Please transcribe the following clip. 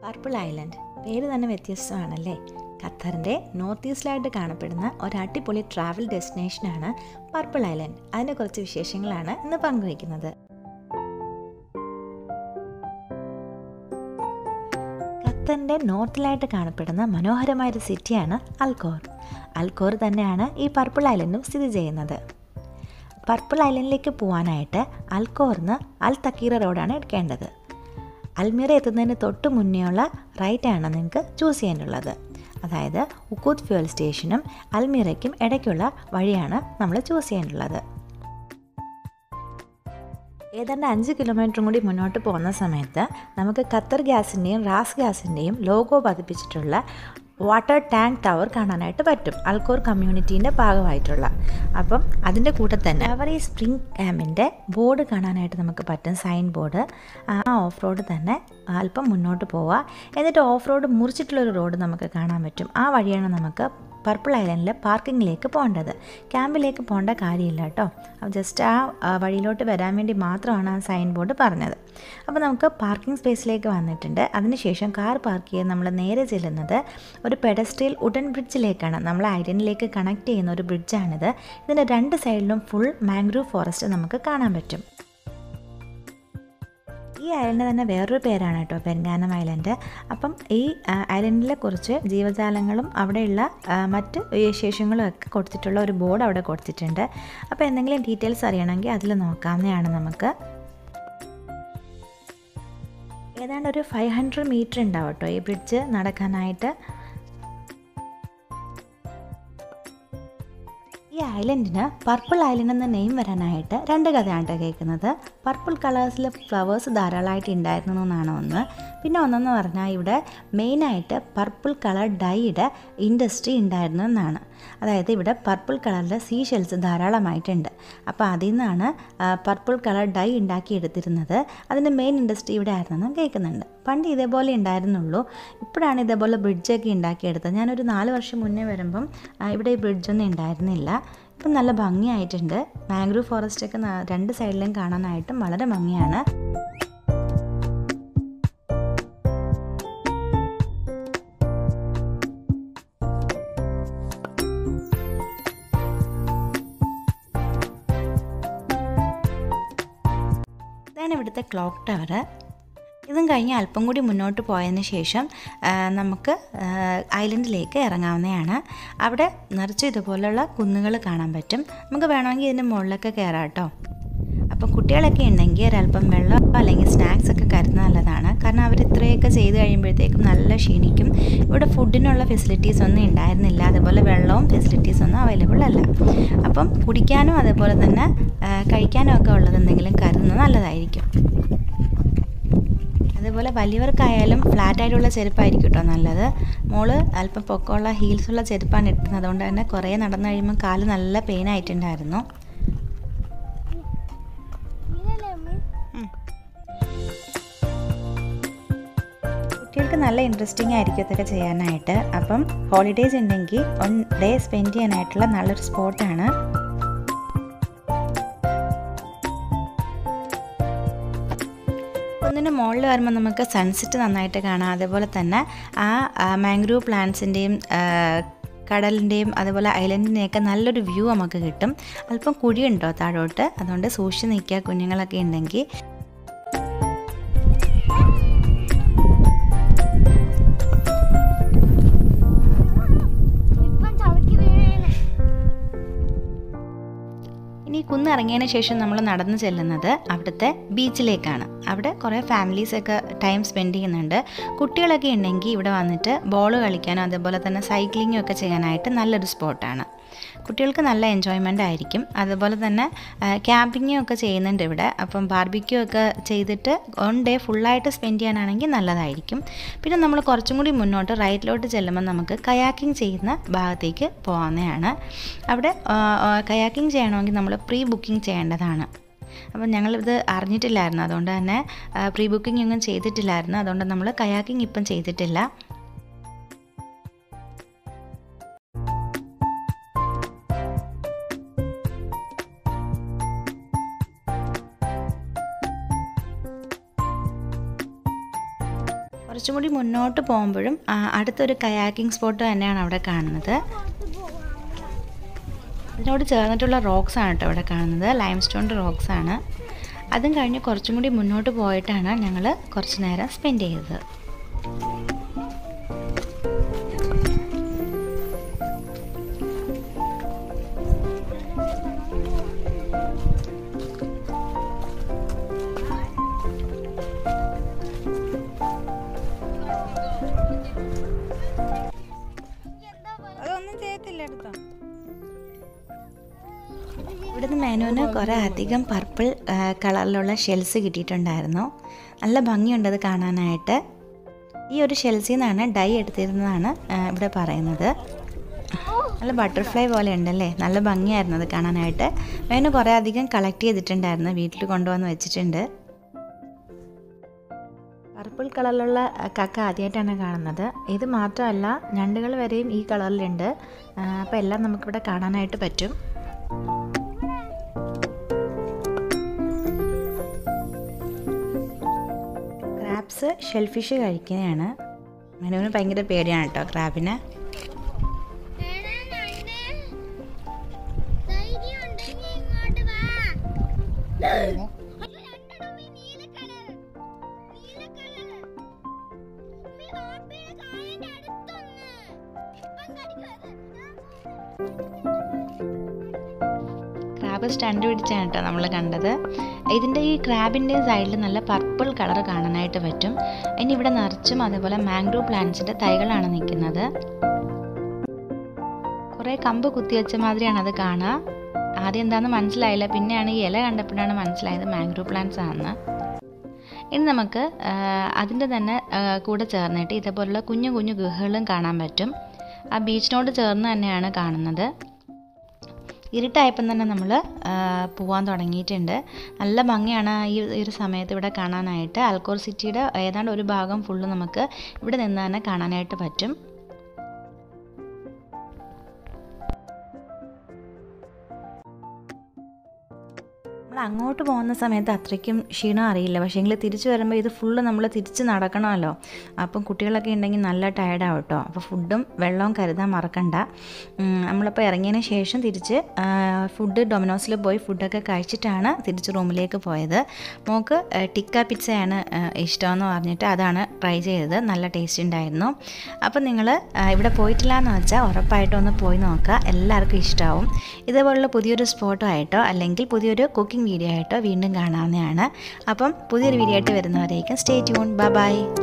purple island പേര് തന്നെ വ്യത്യസ്തമാണല്ലേ ഖത്തറിൻ്റെ north ഈസ്റ്റിലായിട്ട് കാണപ്പെടുന്ന ഒരു അടിപൊളി ട്രാവൽ ഡെസ്റ്റിനേഷനാണ് പർപ്പിൾ ഐലൻഡ് അതിൻ്റെ കുറച്ച് വിശേഷങ്ങളാണ് ഇന്ന് പങ്കുവയ്ക്കുന്നത് ഖത്തറിൻ്റെ നോർത്തിലായിട്ട് കാണപ്പെടുന്ന മനോഹരമായൊരു സിറ്റിയാണ് അൽക്കോർ അൽക്കോർ തന്നെയാണ് ഈ പർപ്പിൾ ഐലൻഡും സ്ഥിതി ചെയ്യുന്നത് പർപ്പിൾ ഐലൻഡിലേക്ക് പോകാനായിട്ട് അൽക്കോറിന്ന് അൽ തക്കീറ റോഡാണ് എടുക്കേണ്ടത് അൽമീറ എത്തുന്നതിന് തൊട്ട് മുന്നേയുള്ള റൈറ്റാണ് നിങ്ങൾക്ക് ചൂസ് ചെയ്യാനുള്ളത് അതായത് ഉക്കൂത്ത് ഫ്യൂൽ സ്റ്റേഷനും അൽമീറയ്ക്കും ഇടയ്ക്കുള്ള വഴിയാണ് നമ്മൾ ചൂസ് ചെയ്യാനുള്ളത് ഏതാണ്ട് അഞ്ച് കിലോമീറ്ററും കൂടി മുന്നോട്ട് പോകുന്ന സമയത്ത് നമുക്ക് ഖത്തർ ഗ്യാസിൻ്റെയും റാസ് ഗ്യാസിൻ്റെയും ലോഗോ പതിപ്പിച്ചിട്ടുള്ള വാട്ടർ ടാങ്ക് ടവർ കാണാനായിട്ട് പറ്റും അൽക്കോർ കമ്മ്യൂണിറ്റീൻ്റെ ഭാഗമായിട്ടുള്ള അപ്പം അതിൻ്റെ കൂടെ തന്നെ അവർ ഈ സ്പ്രിംഗ് ക്യാമ്പിൻ്റെ ബോർഡ് കാണാനായിട്ട് നമുക്ക് പറ്റും സൈൻ ബോർഡ് ആ ഓഫ് റോഡ് തന്നെ അല്പം മുന്നോട്ട് പോവുക എന്നിട്ട് ഓഫ് റോഡ് മുറിച്ചിട്ടുള്ളൊരു റോഡ് നമുക്ക് കാണാൻ പറ്റും ആ വഴിയാണ് നമുക്ക് പർപ്പിൾ ഐലൻഡിൽ പാർക്കിങ്ങിലേക്ക് പോകേണ്ടത് ക്യാമ്പിലേക്ക് പോകേണ്ട കാര്യമില്ല കേട്ടോ ജസ്റ്റ് ആ വഴിയിലോട്ട് വരാൻ വേണ്ടി മാത്രമാണ് ആ സൈൻ ബോർഡ് പറഞ്ഞത് അപ്പോൾ നമുക്ക് പാർക്കിംഗ് സ്പേസിലേക്ക് വന്നിട്ടുണ്ട് അതിനുശേഷം കാർ പാർക്ക് ചെയ്യാൻ നമ്മൾ നേരെ ചെല്ലുന്നത് ഒരു പെഡസ്ട്രിയൽ ഉഡൻ ബ്രിഡ്ജിലേക്കാണ് നമ്മൾ ഐലൻഡിലേക്ക് കണക്ട് ചെയ്യുന്ന ഒരു ബ്രിഡ്ജാണിത് ഇതിൻ്റെ രണ്ട് സൈഡിലും ഫുൾ മാംഗ്രൂവ് ഫോറസ്റ്റ് നമുക്ക് കാണാൻ പറ്റും ഈ ഐലൻഡ് തന്നെ വേറൊരു പേരാണ് കേട്ടോ പെൻഗാനം ഐലൻഡ് അപ്പം ഈ ഐലൻഡിലെ കുറിച്ച് ജീവജാലങ്ങളും അവിടെയുള്ള മറ്റ് വിശേഷങ്ങളും ഒക്കെ കൊടുത്തിട്ടുള്ള ഒരു ബോർഡ് അവിടെ കൊടുത്തിട്ടുണ്ട് അപ്പോൾ എന്തെങ്കിലും ഡീറ്റെയിൽസ് അറിയണമെങ്കിൽ അതിൽ നോക്കാവുന്നതാണ് നമുക്ക് ഏതാണ്ട് ഒരു ഫൈവ് ഹൺഡ്രഡ് മീറ്റർ ഉണ്ടാവും കേട്ടോ ഈ ബ്രിഡ്ജ് നടക്കാനായിട്ട് ഈ ഐലൻഡിന് പർപ്പിൾ ഐലൻഡ് എന്ന നെയിം വരാനായിട്ട് രണ്ട് കഥയാണ് കേൾക്കുന്നത് പർപ്പിൾ കളേഴ്സിൽ ഫ്ലവേഴ്സ് ധാരാളമായിട്ട് ഉണ്ടായിരുന്നു എന്നാണ് ഒന്ന് പിന്നെ ഒന്നെന്ന് പറഞ്ഞാൽ ഇവിടെ മെയിനായിട്ട് പർപ്പിൾ കളർ ഡൈയുടെ ഇൻഡസ്ട്രി ഉണ്ടായിരുന്നു എന്നാണ് അതായത് ഇവിടെ പർപ്പിൾ കളറിലെ സീ ഷെൽസ് ധാരാളമായിട്ടുണ്ട് അപ്പോൾ അതിൽ നിന്നാണ് പർപ്പിൾ കളർ ഡൈ ഉണ്ടാക്കിയെടുത്തിരുന്നത് അതിൻ്റെ മെയിൻ ഇൻഡസ്ട്രി ഇവിടെ ആയിരുന്നെന്നും കേൾക്കുന്നുണ്ട് പണ്ട് ഇതേപോലെ ഉണ്ടായിരുന്നുള്ളൂ ഇപ്പോഴാണ് ഇതേപോലെ ബ്രിഡ്ജൊക്കെ ഉണ്ടാക്കിയെടുത്തത് ഞാനൊരു നാല് വർഷം മുന്നേ വരുമ്പം ഇവിടെ ഈ ബ്രിഡ്ജൊന്നും ഉണ്ടായിരുന്നില്ല ഇപ്പം നല്ല ഭംഗിയായിട്ടുണ്ട് മാംഗ്രൂവ് ഫോറസ്റ്റ് ഒക്കെ രണ്ട് സൈഡിലും കാണാനായിട്ടും വളരെ ഭംഗിയാണ് ഇതാണ് ഇവിടുത്തെ ക്ലോക്ക് ടവർ ഇതും കഴിഞ്ഞ് അല്പം കൂടി മുന്നോട്ട് പോയതിന് ശേഷം നമുക്ക് ഐലൻഡിലേക്ക് ഇറങ്ങാവുന്നതാണ് അവിടെ നിറച്ച് ഇതുപോലുള്ള കുന്നുകൾ കാണാൻ പറ്റും നമുക്ക് വേണമെങ്കിൽ ഇതിൻ്റെ മുകളിലൊക്കെ കയറാം കേട്ടോ അപ്പം കുട്ടികളൊക്കെ ഉണ്ടെങ്കിൽ ഒരല്പം വെള്ളം അല്ലെങ്കിൽ സ്നാക്സ് ഒക്കെ കരുതുന്നത് നല്ലതാണ് കാരണം അവർ ഇത്രയൊക്കെ ചെയ്ത് കഴിയുമ്പോഴത്തേക്കും നല്ല ക്ഷീണിക്കും ഇവിടെ ഫുഡിനുള്ള ഫെസിലിറ്റീസ് ഒന്നും ഉണ്ടായിരുന്നില്ല അതുപോലെ വെള്ളവും ഫെസിലിറ്റീസ് ഒന്നും അവൈലബിൾ അല്ല അപ്പം കുടിക്കാനും അതുപോലെ തന്നെ കഴിക്കാനും ഒക്കെ ഉള്ളത് എന്തെങ്കിലും കരുതുന്നത് നല്ലതായിരിക്കും അതുപോലെ വലിയവർക്കായാലും ഫ്ലാറ്റ് ആയിട്ടുള്ള ചെരുപ്പായിരിക്കും കേട്ടോ നല്ലത് മോള് അല്പം പൊക്കമുള്ള ഹീൽസുള്ള ചെരുപ്പാണ് ഇട്ടുന്നത് അതുകൊണ്ട് തന്നെ കുറേ നടന്നു കഴിയുമ്പോൾ കാല് നല്ല പെയിൻ ആയിട്ടുണ്ടായിരുന്നു കുട്ടികൾക്ക് നല്ല ഇൻട്രസ്റ്റിംഗ് ആയിരിക്കും ഇതൊക്കെ ചെയ്യാനായിട്ട് അപ്പം ഹോളിഡേയ്സ് ഉണ്ടെങ്കിൽ വൺ ഡേ സ്പെൻഡ് ചെയ്യാനായിട്ടുള്ള നല്ലൊരു സ്പോട്ടാണ് ഒന്നിന് മുകളിൽ വരുമ്പോൾ നമുക്ക് സൺസെറ്റ് നന്നായിട്ട് കാണാം അതേപോലെ തന്നെ ആ മാംഗ്രൂവ് പ്ലാന്റ്സിൻ്റെയും കടലിൻ്റെയും അതുപോലെ ഐലൻഡിൻ്റെയൊക്കെ നല്ലൊരു വ്യൂ നമുക്ക് കിട്ടും അല്പം കുഴിയുണ്ടോ താഴോട്ട് അതുകൊണ്ട് സൂക്ഷിച്ച് നിൽക്കുക കുഞ്ഞുങ്ങളൊക്കെ ഉണ്ടെങ്കിൽ ഇനി കുന്നിറങ്ങിയതിന് ശേഷം നമ്മൾ നടന്നു ചെല്ലുന്നത് അവിടുത്തെ ബീച്ചിലേക്കാണ് അവിടെ കുറേ ഫാമിലീസൊക്കെ ടൈം സ്പെൻഡ് ചെയ്യുന്നുണ്ട് കുട്ടികളൊക്കെ ഉണ്ടെങ്കിൽ ഇവിടെ വന്നിട്ട് ബോൾ കളിക്കാനോ അതേപോലെ തന്നെ സൈക്ലിങ്ങും ഒക്കെ ചെയ്യാനായിട്ട് നല്ലൊരു സ്പോട്ടാണ് കുട്ടികൾക്ക് നല്ല എൻജോയ്മെൻ്റ് ആയിരിക്കും അതുപോലെ തന്നെ ക്യാമ്പിങ്ങും ഒക്കെ ചെയ്യുന്നുണ്ട് ഇവിടെ അപ്പം ബാർബിക്യൂ ഒക്കെ ചെയ്തിട്ട് വൺ ഡേ ഫുള്ളായിട്ട് സ്പെൻഡ് ചെയ്യാനാണെങ്കിൽ നല്ലതായിരിക്കും പിന്നെ നമ്മൾ കുറച്ചും കൂടി മുന്നോട്ട് റൈറ്റിലോട്ട് ചെല്ലുമ്പോൾ നമുക്ക് കയാക്കിംഗ് ചെയ്യുന്ന ഭാഗത്തേക്ക് പോകാവുന്നതാണ് അവിടെ കയാക്കിംഗ് ചെയ്യണമെങ്കിൽ നമ്മൾ പ്രീ ബുക്കിംഗ് ചെയ്യേണ്ടതാണ് അപ്പം ഞങ്ങളിത് അറിഞ്ഞിട്ടില്ലായിരുന്നു അതുകൊണ്ട് തന്നെ പ്രീ ബുക്കിംഗ് ഒന്നും ചെയ്തിട്ടില്ലായിരുന്നു അതുകൊണ്ട് നമ്മൾ കയാക്കിംഗ് ഇപ്പം ചെയ്തിട്ടില്ല കുറച്ചും കൂടി മുന്നോട്ട് പോകുമ്പോഴും ആ, അടുത്തൊരു കയാക്കിംഗ് സ്പോട്ട് തന്നെയാണ് അവിടെ കാണുന്നത് ഇതിനോട് ചേർന്നിട്ടുള്ള റോക്സ് ആണ് കേട്ടോ ഇവിടെ കാണുന്നത് ലൈം സ്റ്റോണിൻ്റെ റോക്സ് ആണ് അതും കഴിഞ്ഞ് കുറച്ചും കൂടി മുന്നോട്ട് പോയിട്ടാണ് ഞങ്ങൾ കുറച്ച് നേരം സ്പെൻഡ് ചെയ്തത് അതൊന്നും ചെയ്യത്തില്ല എടുത്തോ ഇവിടുന്ന് മെനുവിന് കുറേ അധികം പർപ്പിൾ കളറിലുള്ള ഷെൽസ് കിട്ടിയിട്ടുണ്ടായിരുന്നു നല്ല ഭംഗിയുണ്ട് അത് കാണാനായിട്ട് ഈ ഒരു ഷെൽസിൽ നിന്നാണ് ഡൈ എടുത്തിരുന്നതാണ് ആ, ഇവിടെ പറയുന്നത് നല്ല ബട്ടർഫ്ലൈ പോലെ ഉണ്ടല്ലേ നല്ല ഭംഗിയായിരുന്നു അത് കാണാനായിട്ട് മെനു കുറേ അധികം കളക്ട് ചെയ്തിട്ടുണ്ടായിരുന്നു വീട്ടിൽ കൊണ്ടുവന്ന് വെച്ചിട്ടുണ്ട് പർപ്പിൾ കളറിലുള്ള ആ, കക്ക ആദ്യമായിട്ടാണ് കാണുന്നത് ഇത് മാത്രമല്ല ഞണ്ടുകൾ വരെയും ഈ കളറിലുണ്ട് അപ്പോൾ എല്ലാം നമുക്കിവിടെ കാണാനായിട്ട് പറ്റും ക്രാബ്സ് ഷെൽഫിഷ് കഴിക്കുന്നതാണ് മെനുവിന് ഭയങ്കര പേടിയാണ് കേട്ടോ ക്രാബിന് ക്രാബ് സ്റ്റണ്ട് പിടിച്ചാണ് കേട്ടോ നമ്മൾ കണ്ടത് ഇതിൻ്റെ ഈ ക്രാബിൻ്റെ സൈഡിൽ നല്ല പർപ്പിൾ കളർ കാണാനായിട്ട് പറ്റും ഇനി ഇവിടെ നിറച്ചും അതേപോലെ മാംഗ്രോ പ്ലാന്റ്സിൻ്റെ തൈകളാണ് നിൽക്കുന്നത് കുറേ കമ്പ് കുത്തിവെച്ച മാതിരിയാണ് അത് കാണുക ആദ്യം എന്താണെന്ന് മനസ്സിലായില്ല പിന്നെയാണ് ഈ ഇല കണ്ടപ്പോഴാണ് മനസ്സിലായത് മാംഗ്രോ പ്ലാന്റ്സ് ആണെന്ന് ഇനി നമുക്ക് അതിൻ്റെ തന്നെ ആ, കൂടെ ചേർന്നിട്ട് ഇതേപോലുള്ള കുഞ്ഞു കുഞ്ഞു ഗുഹകളും കാണാൻ പറ്റും ആ ബീച്ചിനോട് ചേർന്ന് തന്നെയാണ് കാണുന്നത് ഇരുട്ടായപ്പം തന്നെ നമ്മൾ പോകാൻ തുടങ്ങിയിട്ടുണ്ട് നല്ല ഭംഗിയാണ് ഈ ഈ ഒരു സമയത്ത് ഇവിടെ കാണാനായിട്ട് അൽക്കോർ സിറ്റിയുടെ ഏതാണ്ട് ഒരു ഭാഗം ഫുള്ള് നമുക്ക് ഇവിടെ നിന്ന് തന്നെ കാണാനായിട്ട് പറ്റും നമ്മൾ അങ്ങോട്ട് പോകുന്ന സമയത്ത് അത്രയ്ക്കും ക്ഷീണം അറിയില്ല പക്ഷേ എങ്കിൽ തിരിച്ചു വരുമ്പോൾ ഇത് ഫുള്ള് നമ്മൾ തിരിച്ച് നടക്കണമല്ലോ അപ്പം കുട്ടികളൊക്കെ ഉണ്ടെങ്കിൽ നല്ല ടയർഡാവും കേട്ടോ അപ്പോൾ ഫുഡും വെള്ളവും കരുതാൻ മറക്കണ്ട ഉം, നമ്മളിപ്പോൾ ഇറങ്ങിയതിന് ശേഷം തിരിച്ച് ആ, ഫുഡ് ഡൊമിനോസിൽ പോയി ഫുഡൊക്കെ കഴിച്ചിട്ടാണ് തിരിച്ച് റൂമിലേക്ക് പോയത് മോൾക്ക് ആ, ടിക്ക പിzzയാണ് ആ, ഇഷ്ടമെന്ന് പറഞ്ഞിട്ട് അതാണ് ട്രൈ ചെയ്തത് നല്ല ടേസ്റ്റ് ഉണ്ടായിരുന്നു അപ്പം നിങ്ങൾ ഇവിടെ പോയിട്ടില്ല എന്ന് വെച്ചാൽ ഉറപ്പായിട്ടും ഒന്ന് പോയി നോക്കുക എല്ലാവർക്കും ഇഷ്ടമാവും ഇതേപോലുള്ള പുതിയൊരു സ്പോട്ടോ ആയിട്ടോ അല്ലെങ്കിൽ പുതിയൊരു കുക്കിംഗ് വീഡിയോ ആയിട്ടോ വീണ്ടും കാണാവുന്നതാണ് അപ്പം പുതിയൊരു വീഡിയോ ആയിട്ട് വരുന്നവരേക്കും സ്റ്റേ ട്യൂൺ ബൈ ബൈ